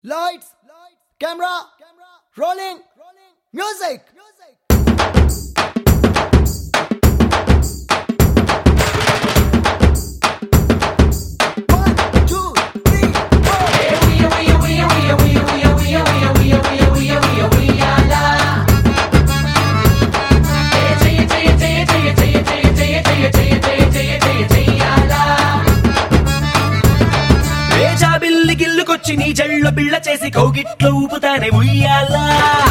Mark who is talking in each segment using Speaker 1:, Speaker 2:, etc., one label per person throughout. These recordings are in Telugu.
Speaker 1: Lights, camera, rolling, music. One, two, three, four.
Speaker 2: రేజా బిల్లి గిల్లుకొచ్చి నీ జళ్ళ బిళ్ళ చేసి కౌగిట్లో ఊపుతానే ఉయ్యాలా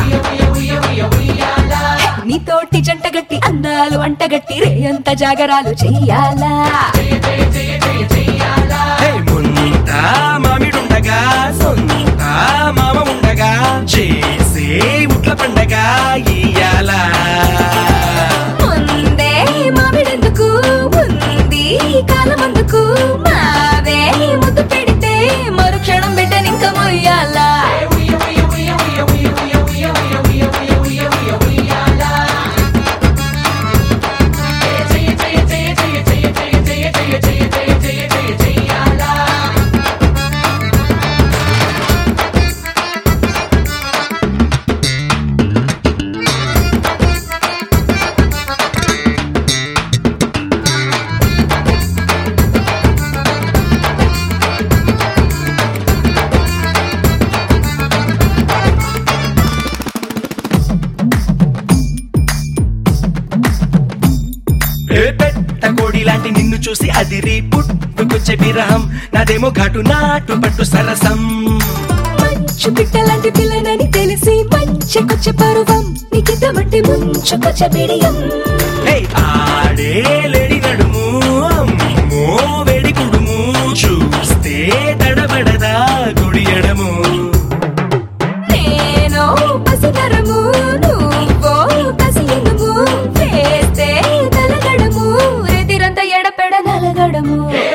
Speaker 3: నీతోటి జంటగట్టి అందాలు అంటగట్టి రేయంత జాగరాలు చెయ్యాలా
Speaker 2: హే ముంత మామిడుండగా సొంత మామ ఉండగా చేసే ఉట్ల పండగ ఇయ్యాలా
Speaker 3: ముందే మామిడెందుకు ఉంది కాలమందుకు మావే ముద్దు పెడితే మరుక్షణం బిడ్డనింక మొయ్యాలా
Speaker 2: ఏ పెట్ట కోడి లాంటి నిన్ను చూసి అదిరి పుట్టుకొచ్చే విరహం నాదేమో ఘాటు నాటు పట్టు సరసం
Speaker 3: మంచు పిట్టలాంటి పిల్లనని తెలిసి మంచెకొచ్చే పరువం నీకిద్దమంటే ముంచుకొచ్చే బిడియం
Speaker 2: హే ఆడే లేడి నడుము అమ్మో వేడి కుడుము చూస్తే తడబడదా గుడి ఎడము
Speaker 3: నేను పసితరము నువ్వో కసియనుము వేస్తే తలగడము రెతిరంత ఎడపెడ నలగడము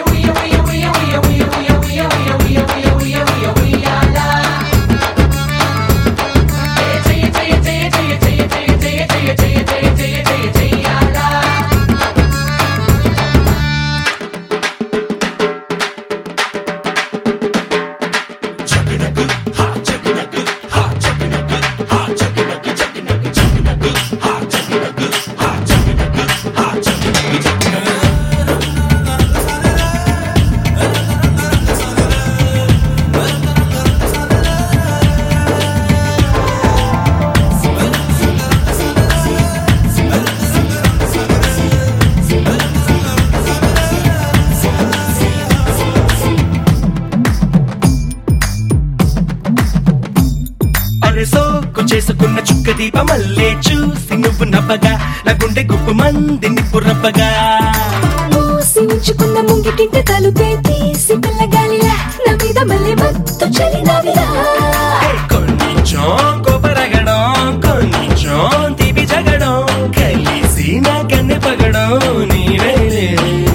Speaker 2: అరే సోకు చేసుకున్న చుక్క దీప మల్లే చూసి నువ్వు నవ్వగా నా గుండె గుప్పు మంది నిప్పు రవ్వగా
Speaker 3: మూసి ఉంచుకున్న ముంగిటింట తలుపే తీసి పిల్లగాలిలా నా మీద మళ్ళీ మత్తు చలినవిలా
Speaker 2: హే, కొంచెం కోపరగడం కొంచెం తీపి జగడం కలిసి నా కన్నె పగడం నీవేలే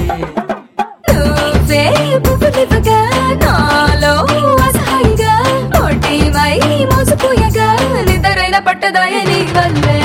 Speaker 3: నువ్వే పువ్వులివ్వగా నాలో అసహాయిగా ఒటివై మోసపోయగా నిద్రైన పట్టదాయ నీ వల్లే